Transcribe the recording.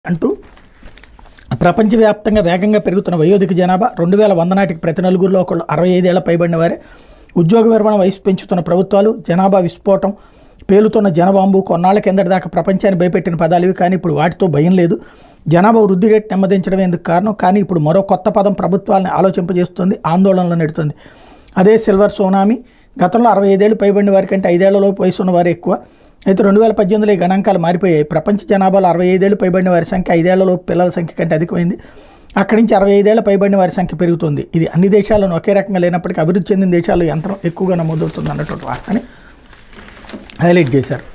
అంటూ ప్రపంచవ్యాప్తంగా వేగంగా పెరుగుతున్న వయోధిక జనాభా రెండు వేల వంద నాటికి ప్రతి నలుగురిలో ఒకళ్ళు అరవై ఐదేళ్ల పైబడిన వారే ఉద్యోగ విరమణ వయసు పెంచుతున్న ప్రభుత్వాలు జనాభా విస్ఫోటం పేలుతున్న జనబాంబు కొన్నాళ్ల కిందటి దాకా ప్రపంచాన్ని భయపెట్టిన పదాలు ఇవి కానీ ఇప్పుడు వాటితో భయం లేదు జనాభా వృద్ధి రేటు నెమ్మదించడం ఎందుకు కారణం కానీ ఇప్పుడు మరో కొత్త పదం ప్రభుత్వాలను ఆలోచింపజేస్తుంది ఆందోళనలో నెడుతుంది అదే సిల్వర్ సోనామీ గతంలో అరవై ఐదేళ్ళు పైబడిన వారి కంటే ఐదేళ్లలోపు వయసు ఉన్న వారు ఎక్కువ అయితే రెండు వేల పద్దెనిమిదిలో ఈ గణాంకాలు మారిపోయాయి ప్రపంచ జనాభాలో అరవై ఐదేళ్ళు పైబడిన వారి సంఖ్య ఐదేళ్లలోపు పిల్లల సంఖ్య కంటే అధికమైంది అక్కడి నుంచి అరవై ఐదేళ్ల పైబడిన వారి సంఖ్య పెరుగుతుంది ఇది అన్ని దేశాలను ఒకే రకంగా లేనప్పటికీ అభివృద్ధి చెందిన దేశాల్లో యంత్రం ఎక్కువగా నమోదవుతుంది అన్నటువంటి వార్తని హైలైట్ చేశారు